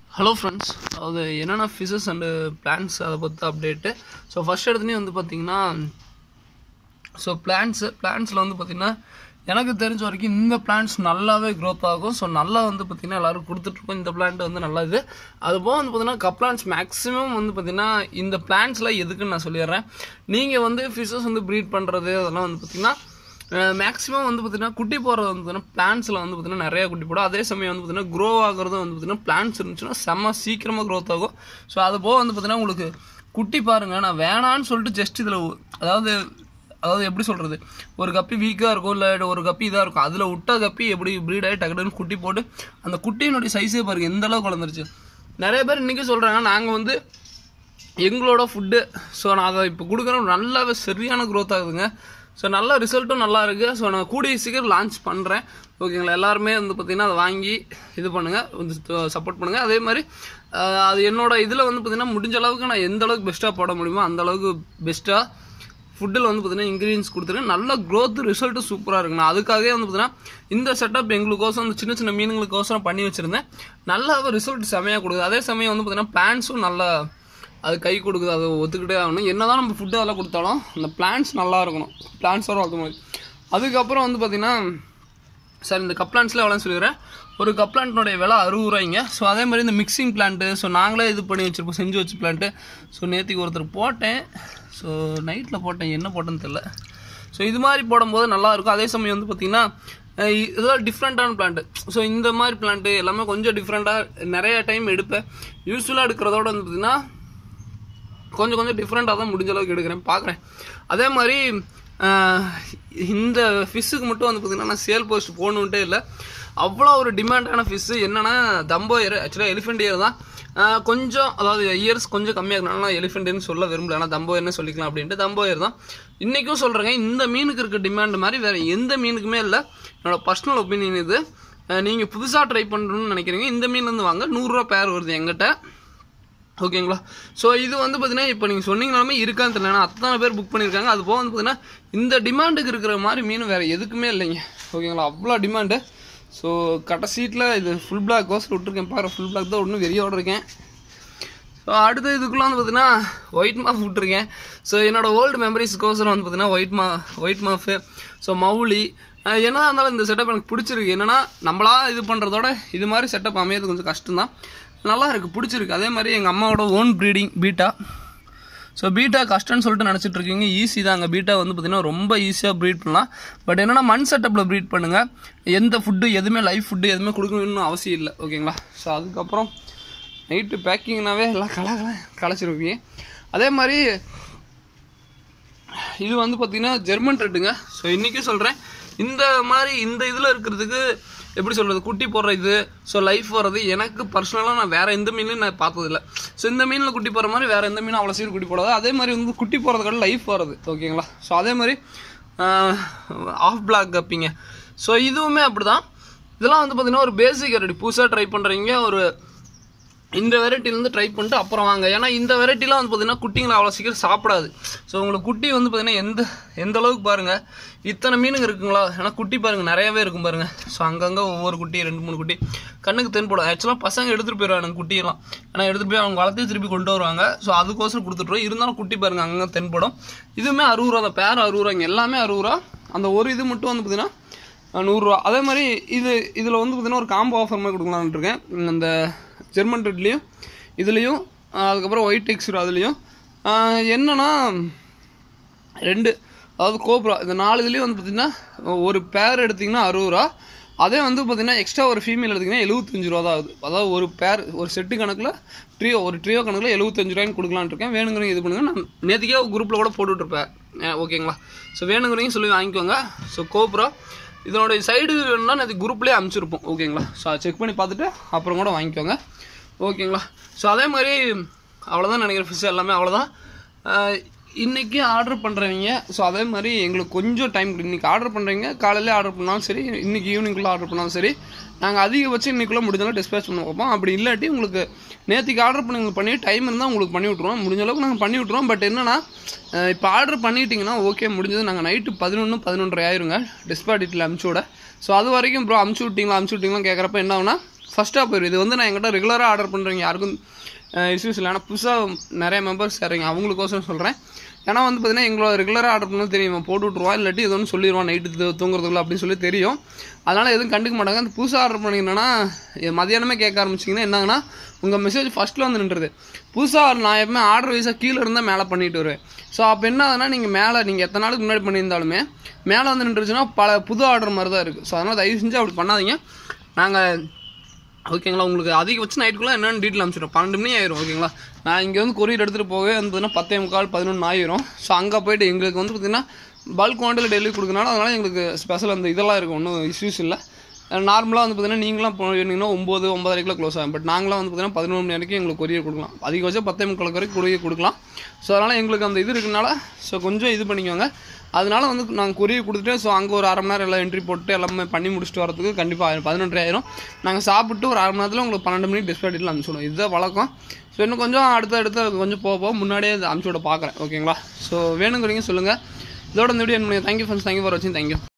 hello friends அது என்னென்ன fishes and plans அதை பற்றி அப்டேட்டு ஸோ ஃபஸ்ட் எடுத்துனே வந்து பார்த்தீங்கன்னா ஸோ பிளான்ஸு பிளான்ஸில் வந்து பார்த்திங்கன்னா எனக்கு தெரிஞ்ச வரைக்கும் இந்த பிளான்ஸ் நல்லாவே க்ரோத் ஆகும் ஸோ நல்லா வந்து பார்த்திங்கன்னா எல்லோரும் கொடுத்துட்ருக்கோம் இந்த பிளான்ட் வந்து நல்லா இது அதுபோக வந்து பார்த்திங்கன்னா கப் பிளான்ஸ் மேக்ஸிமம் வந்து பார்த்திங்கன்னா இந்த பிளான்ஸில் எதுக்குன்னு நான் சொல்லிடுறேன் நீங்கள் வந்து ஃபிஷஸ் வந்து ப்ரீட் பண்ணுறது அதெல்லாம் வந்து பார்த்திங்கன்னா மேக்ஸிமம் வந்து பார்த்திங்கன்னா குட்டி போடுறது வந்து பார்த்திங்கன்னா பிளான்ஸில் வந்து பார்த்திங்கன்னா நிறைய குட்டி போடும் அதே சமயம் வந்து பார்த்திங்கன்னா க்ரோ ஆகிறது வந்து பார்த்திங்கன்னா பிளான்ஸ் இருந்துச்சுன்னா செம்ம சீக்கிரமாக க்ரோத் ஆகும் ஸோ அது போக வந்து பார்த்திங்கன்னா உங்களுக்கு குட்டி பாருங்கள் நான் வேணான்னு சொல்லிட்டு ஜஸ்ட் இதில் அதாவது அதாவது எப்படி சொல்கிறது ஒரு கப்பி வீக்காக இருக்கும் இல்லை ஒரு கப்பி இதாக இருக்கும் அதில் விட்ட கப்பி எப்படி ப்ரீட் ஆகி டக்குன்னு குட்டி போட்டு அந்த குட்டியினுடைய சைஸே பாருங்கள் எந்த அளவுக்கு வளர்ந்துருச்சு நிறைய பேர் இன்றைக்கி சொல்கிறாங்க நாங்கள் வந்து எங்களோட ஃபுட்டு ஸோ நான் அதை இப்போ கொடுக்குறேன் நல்லாவே சரியான க்ரோத் ஆகுதுங்க ஸோ நல்ல ரிசல்ட்டும் நல்லா இருக்குது ஸோ நான் கூடிய சீக்கிரம் லான்ச் பண்ணுறேன் ஓகேங்களா எல்லாருமே வந்து பார்த்திங்கன்னா அதை வாங்கி இது பண்ணுங்கள் வந்து சப்போர்ட் பண்ணுங்கள் அதே மாதிரி அஹ், அது என்னோட இதில் வந்து பார்த்திங்கன்னா முடிஞ்ச அளவுக்கு நான் எந்த அளவுக்கு பெஸ்ட்டாக போட முடியுமோ அந்த அளவுக்கு பெஸ்ட்டாக ஃபுட்டில் வந்து பார்த்தீங்கன்னா இன்க்ரீடியன்ஸ் கொடுத்துருக்கேன் நல்ல க்ரோத் ரிசல்ட்டு சூப்பராக இருக்குண்ணா அதுக்காகவே வந்து பார்த்தீங்கன்னா இந்த செட்டப் எங்களுக்கோசம் அந்த சின்ன சின்ன மீனுங்களுக்கோசரம் பண்ணி வச்சுருந்தேன் நல்லாவே ரிசல்ட் செமையாக கொடுக்குது அதே சமயம் வந்து பார்த்தீங்கன்னா பிளான்ஸும் நல்லா அது கை கொடுக்குது அதை ஒத்துக்கிட்டே ஆகணும் என்ன தான் நம்ம ஃபுட்டு அதெல்லாம் கொடுத்தாலும் அந்த பிளான்ஸ் நல்லா இருக்கணும் பிளான்ஸோட வளர்த்த மாதிரி அதுக்கப்புறம் வந்து பார்த்திங்கன்னா சார் இந்த கப் பிளான்ட்ஸில் எவ்வளோன்னு சொல்லிடுறேன் ஒரு கப் பிளான்ட்னுடைய விலை அறுபது ரூபாய்ங்க ஸோ அதே மாதிரி இந்த மிக்சிங் பிளான்ட்டு ஸோ நாங்களே இது பண்ணி வச்சுருப்போம் செஞ்சு வச்ச பிளான்ட்டு ஸோ நேற்றுக்கு ஒருத்தர் போட்டேன் ஸோ நைட்டில் போட்டேன் என்ன போட்டேன்னு தெரில ஸோ இது மாதிரி போடும்போது நல்லா இருக்கும் அதே சமயம் வந்து பார்த்திங்கன்னா அஹ் இ- இதெல்லாம் டிஃப்ரெண்ட்டான பிளான்ட்டு ஸோ இந்த மாதிரி பிளான்ட்டு எல்லாமே கொஞ்சம் டிஃப்ரெண்ட்டாக நிறைய டைம் எடுப்பேன் யூஸ்ஃபுல்லாக எடுக்கிறதோட வந்து பார்த்திங்கன்னா கொஞ்சம் கொஞ்சம் டிஃப்ரெண்ட்டாக தான் முடிஞ்ச அளவுக்கு எடுக்கிறேன் பார்க்குறேன் அதே மாதிரி ஆஹ், இந்த ஃபிஷ்ஷுக்கு மட்டும் வந்து பார்த்திங்கன்னா நான் சேல் போஸ்ட் போகணுன்ட்டே இல்லை அவ்வளோ ஒரு டிமாண்டான ஃபிஷ்ஷு என்னென்னா தம்போ இயர் ஆக்சுவலாக எலிஃபெண்ட் இயர் தான் ஆஹ், கொஞ்சம் அதாவது இயர்ஸ் கொஞ்சம் கம்மியாக இருக்கனால நான் எலிஃபெண்ட்னு சொல்ல விரும்பல ஆனால் தம்போ என்ன சொல்லிக்கலாம் அப்படின்ட்டு தம்போ இயர் தான் இன்றைக்கும் சொல்கிறேங்க இந்த மீனுக்கு இருக்க டிமாண்ட் மாதிரி வேறு எந்த மீனுக்குமே இல்லை என்னோட பர்சனல் ஒப்பீனியன் இது நீங்கள் புதுசாக ட்ரை பண்ணணும்னு நினைக்கிறீங்க இந்த மீன் வந்து வாங்க நூறுரூவா பேர் வருது எங்கிட்ட ஓகேங்களா ஸோ இது வந்து பார்த்தீங்கன்னா இப்போ நீங்கள் சொன்னீங்கனாலுமே இருக்கான்னு தெரியல ஏன்னா அத்தனை பேர் புக் பண்ணியிருக்காங்க அது போக வந்து பார்த்தீங்கன்னா இந்த டிமாண்டுக்கு இருக்கிற மாதிரி மீன் வேறு எதுக்குமே இல்லைங்க ஓகேங்களா அவ்வளோ டிமாண்டு ஸோ கடைசீட்டில் இது ஃபுல் பிளாக் கோஸ் விட்டுருக்கேன் பாரு ஃபுல் பிளாக் தான் ஒன்றும் வெறியோட இருக்கேன் ஸோ அடுத்த இதுக்குள்ள வந்து பார்த்தீங்கன்னா ஒயிட் மாஃப் விட்டுருக்கேன் ஸோ என்னோட ஓல்டு மெமரிஸ்க்கோசரம் வந்து பார்த்தீங்கன்னா ஒயிட் மா ஒயிட் மாஃபு ஸோ மவுலி அஹ் என்னதான் இருந்தாலும் இந்த செட்டப் எனக்கு பிடிச்சிருக்கு என்னன்னா நம்மளா இது பண்ணுறதோட இது மாதிரி செட்டப் அமையது கொஞ்சம் கஷ்டம்தான் நல்லா இருக்குது பிடிச்சிருக்கு அதே மாதிரி எங்கள் அம்மாவோட own breeding betta so betta கஷ்டம்னு சொல்லிட்டு நினச்சிட்டு இருக்கீங்க ஈஸி தாங்க பீட்டா வந்து பார்த்திங்கன்னா ரொம்ப ஈஸியாக ப்ரீட் பண்ணலாம் பட் என்னன்னா மண் செட்டப்பில் ப்ரீட் பண்ணுங்கள் எந்த ஃபுட்டு எதுவுமே லைஃப் ஃபுட்டு எதுவுமே கொடுக்கணும்னு அவசியம் இல்லை ஓகேங்களா ஸோ அதுக்கப்புறம் நைட்டு பேக்கிங்னாவே எல்லாம் கல கல கலைச்சிருப்பீங்க அதே மாதிரி இது வந்து பார்த்தீங்கன்னா ஜெர்மன் ரெட்டுங்க ஸோ இன்றைக்கும் சொல்கிறேன் இந்த மாதிரி இந்த இதில் இருக்கிறதுக்கு எப்படி சொல்கிறது குட்டி போடுற இது ஸோ லைஃப் வர்றது எனக்கு பர்சனலாக நான் வேறு எந்த மீன்லையும் நான் பார்த்ததில்ல ஸோ இந்த மீனில் குட்டி போடுற மாதிரி வேறு எந்த மீனும் அவ்வளோ சீக்கிரம் குட்டி போடாது அதே மாதிரி வந்து குட்டி போடுறதுக்கான லைஃப் வர்றது ஓகேங்களா ஸோ அதே மாதிரி ஆஃப் பிளாக் கப்பிங்க ஸோ இதுவுமே அப்படி தான் இதெல்லாம் வந்து பார்த்திங்கன்னா ஒரு பேசிக் ரெடி புதுசாக ட்ரை பண்ணுறீங்க ஒரு இந்த வெரைட்டிலேருந்து ட்ரை பண்ணிட்டு அப்புறம் வாங்க ஏன்னா இந்த வெரைட்டிலாம் வந்து பார்த்தீங்கன்னா குட்டிங்களை அவ்வளோ சீக்கிரம் சாப்பிடாது ஸோ உங்களுக்கு குட்டி வந்து பார்த்தீங்கன்னா எந்த எந்த அளவுக்கு பாருங்கள் இத்தனை மீனுங்க இருக்குங்களா ஏன்னா குட்டி பாருங்கள் நிறையவே இருக்கும் பாருங்கள் ஸோ அங்கங்கே ஒவ்வொரு குட்டி ரெண்டு மூணு குட்டி கண்ணுக்கு தென்படும் ஆக்சுவலாக பசங்க எடுத்துகிட்டு போயிடுவாங்க குட்டியெல்லாம் ஏன்னா எடுத்துகிட்டு போய் அவங்க வளர்த்து திருப்பி கொண்டு வருவாங்க ஸோ அதுக்கோசரம் கொடுத்துட்ருவோம் இருந்தாலும் குட்டி பாருங்கள் அங்கங்கே தென்படும் இதுவுமே அறுபது ரூபா தான் பேர் அறுபது ரூபாங்க எல்லாமே அறுபது ரூபா அந்த ஒரு இது மட்டும் வந்து பார்த்தீங்கன்னா நூறுரூவா அதே மாதிரி இது இதில் வந்து பார்த்தீங்கன்னா ஒரு காம்போ ஆஃபர் மாதிரி கொடுக்கலாம்னு இருக்கேன் அந்த ஜெர்மன் ரெட்லேயும் இதுலேயும் அதுக்கப்புறம் ஒயிட் டெக்ஸ்டர் அதுலேயும் என்னன்னா ரெண்டு அதாவது கோப்ரா இந்த நாலு இதுலேயும் வந்து பார்த்திங்கன்னா ஒரு பேர் எடுத்திங்கன்னா அறுபது ரூபா அதே வந்து பார்த்திங்கன்னா எக்ஸ்ட்ரா ஒரு ஃபீமேல் எடுத்திங்கன்னா எழுபத்தஞ்சு ரூபா தான் ஆகுது அதாவது ஒரு பேர் ஒரு செட்டு கணக்கில் ட்ரியோ ஒரு ட்ரியோ கணக்கில் எழுபத்தஞ்சு ரூபாய்க்கு கொடுக்கலான்னு இருக்கேன் வேணுங்கிறவங்க இது பண்ணுங்கள் நான் நேற்றுக்கே குரூப்பில் கூட போட்டுட்ருப்பேன் ஓகேங்களா ஸோ வேணுங்கிறவங்க சொல்லி வாங்கிக்கோங்க ஸோ கோப்ரா இதனுடைய சைடு வேணும்னா நான் இது குரூப்லேயே அனுப்பிச்சிருப்போம் ஓகேங்களா ஸோ செக் பண்ணி பார்த்துட்டு அப்புறம் கூட வாங்கிக்கோங்க ஓகேங்களா ஸோ அதே மாதிரி அவ்வளோதான் நினைக்கிறேன் ஃபிஷ் எல்லாமே அவ்வளோதான் இன்றைக்கி ஆர்டர் பண்ணுறவங்க ஸோ அதே மாதிரி எங்களுக்கு கொஞ்சம் டைம் இன்றைக்கி ஆர்டர் பண்ணுறவங்க காலையிலே ஆர்டர் பண்ணாலும் சரி இன்றைக்கி ஈவினிங்குள்ளே ஆர்டர் பண்ணாலும் சரி நாங்கள் அதிகபட்சம் இன்றைக்குள்ளே முடிஞ்சாலும் டிஸ்பேச் பண்ண வைப்போம் அப்படி இல்லாட்டி உங்களுக்கு நேற்றுக்கு ஆர்டர் பண்ணி உங்களுக்கு பண்ணி டைம் இருந்தால் உங்களுக்கு பண்ணி விட்ருவோம் முடிஞ்ச அளவுக்கு நாங்கள் பண்ணி விட்ருவோம் பட் என்னன்னா இப்போ ஆர்டர் பண்ணிட்டீங்கன்னா ஓகே முடிஞ்சது நாங்கள் நைட்டு பதினொன்று பதினொன்றரை ஆயிருங்க டிஸ்பாடிட்டில் அமுச்சு விட ஸோ அது வரைக்கும் ப்ரோ அமுச்சு விட்டிங்களா அமுச்சு விட்டிங்களா கேட்குறப்ப என்ன ஆகுனா ஃபஸ்ட்டாக போயிடும் இது வந்து நான் என்கிட்ட ரெகுலராக ஆர்டர் பண்ணுறவங்க யாருக்கும் இஷ்யூஸ் இல்லை ஆனால் புதுசாக நிறைய மெம்பர்ஸ் சேருங்க அவங்களுக்கோசரம் சொல்கிறேன் ஏன்னா வந்து பார்த்தீங்கன்னா எங்களோட ரெகுலராக ஆர்டர் பண்ணது தெரியும் போட்டு விட்ருவா இல்லாட்டி இது ஒன்று சொல்லிடுவான் நைட்டு தூங்குறதுக்குள்ள அப்படின்னு சொல்லி தெரியும் அதனால் எதுவும் கண்டுக்க மாட்டாங்க அந்த புதுசாக ஆர்டர் பண்ணிங்கன்னா மதியானமே கேட்க ஆரம்பிச்சிங்கன்னா என்னங்கன்னா உங்கள் மெசேஜ் ஃபஸ்ட்டில் வந்து நின்றுது புதுசாக நான் எப்பவுமே ஆர்டர் வைஸாக கீழே இருந்தால் மேலே பண்ணிட்டு வருவேன் ஸோ அப்போ என்ன ஆகுதுன்னா நீங்கள் மேலே நீங்கள் எத்தனை நாளுக்கு முன்னாடி பண்ணியிருந்தாலுமே மேலே வந்து நின்றுச்சுன்னா பல புது ஆர்டர் மாதிரி தான் இருக்குது ஸோ அதனால் தயவு செஞ்சு அப்படி பண்ணாதீங்க நாங்கள் ஓகேங்களா உங்களுக்கு அதிகபட்சம் நைட்டுக்குள்ளே என்னென்னு டீட்டெயில் அனுப்பிச்சிடும் பன்னெண்டு மணி ஆயிரும் ஓகேங்களா நான் இங்கே வந்து கொரியர் எடுத்துகிட்டு போகவே வந்து பார்த்தீங்கன்னா பத்தே முக்கால் பதினொன்று ஆயிரும் ஸோ அங்கே போயிட்டு எங்களுக்கு வந்து பார்த்தீங்கன்னா பல்க் குவான்டிட்டியில் டெலிவரி கொடுக்கறனால அதனால் எங்களுக்கு ஸ்பெஷல் அந்த இதெல்லாம் இருக்கும் ஒன்றும் இஷ்யூஸ் இல்லை நார்மலாக வந்து பார்த்தீங்கன்னா நீங்களாம் போனீங்கன்னா ஒம்பது ஒம்பதரைக்குள்ள க்ளோஸ் ஆகும் பட் நாங்களாம் வந்து பார்த்தீங்கன்னா பதினொன்று மணி வரைக்கும் எங்களுக்கு கொரியர் கொடுக்கலாம் அதிகபட்சம் பத்தே முக்கால் வரைக்கும் கொரியர் கொடுக்கலாம் ஸோ அதனால் எங்களுக்கு அந்த இது இருக்கனால ஸோ கொஞ்சம் இது பண்ணிக்கோங்க அதனால வந்து நாங்கள் கொரியர் கொடுத்துட்டு ஸோ அங்கே ஒரு அரை மணி நேரம் எல்லாம் என்ட்ரி போட்டு எல்லாமே பண்ணி முடிச்சுட்டு வரதுக்கு கண்டிப்பாக பதினொன்றரை ஆயிரும் நாங்கள் சாப்பிட்டு ஒரு அரை மணி நேரத்தில் உங்களுக்கு பன்னெண்டு மணிக்கு டிஸ்பிளே டீட்டில் அனுப்பிச்சிடுவோம் இதுதான் வழக்கம் ஸோ இன்னும் கொஞ்சம் அடுத்த அடுத்த கொஞ்சம் போக போக முன்னாடியே அனுப்பிச்சி விட பார்க்குறேன் ஓகேங்களா ஸோ வேணுங்கிறீங்க சொல்லுங்கள் இதோட இந்த video thank you friends thank you for வாட்சிங் தேங்க்யூ